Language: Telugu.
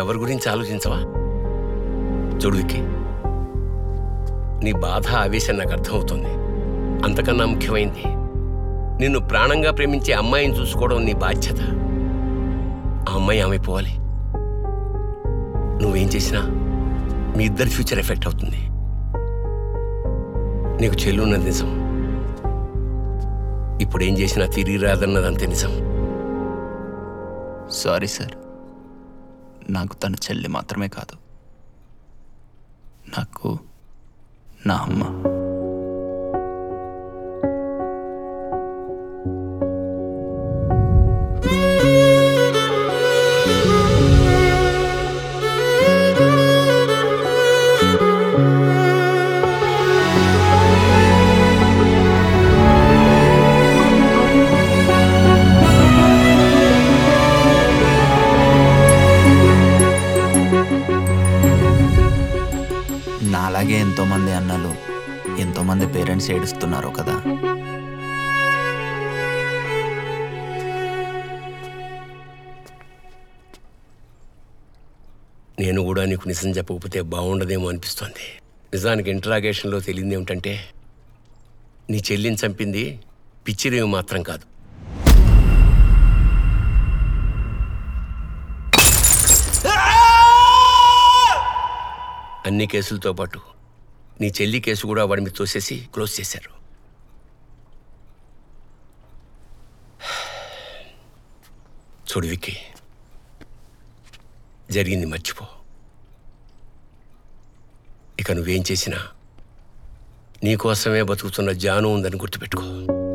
ఎవరి గురించి ఆలోచించవా చూడు విక్కీ నీ బాధ ఆవేశం నాకు అర్థమవుతుంది అంతకన్నా ముఖ్యమైంది నిన్ను ప్రాణంగా ప్రేమించే అమ్మాయిని చూసుకోవడం నీ బాధ్యత ఆ అమ్మాయి ఆమె పోవాలి నువ్వేం చేసినా మీ ఇద్దరి ఫ్యూచర్ ఎఫెక్ట్ అవుతుంది నీకు చెల్లున్నది నిజం ఇప్పుడు ఏం చేసినా తిరిగి రాదన్నది అంతే నిజం సారీ సార్ నాకు తన చెల్లి మాత్రమే కాదు నాకు నా అమ్మ నాలాగే ఎంతోమంది అన్నలు ఎంతోమంది పేరెంట్స్ ఏడుస్తున్నారు కదా నేను కూడా నీకు నిజం చెప్పకపోతే బాగుండదేమో అనిపిస్తోంది నిజానికి ఇంటరాగేషన్లో తెలియంది ఏమిటంటే నీ చెల్లిని చంపింది పిచ్చిరేవి మాత్రం కాదు అన్ని కేసులతో పాటు నీ చెల్లి కేసు కూడా వాడి మీద తోసేసి క్లోజ్ చేశారు చూడు విక్కీ జరిగింది మర్చిపో ఇక నువ్వేం చేసినా నీకోసమే బతుకుతున్న జాను ఉందని గుర్తుపెట్టుకో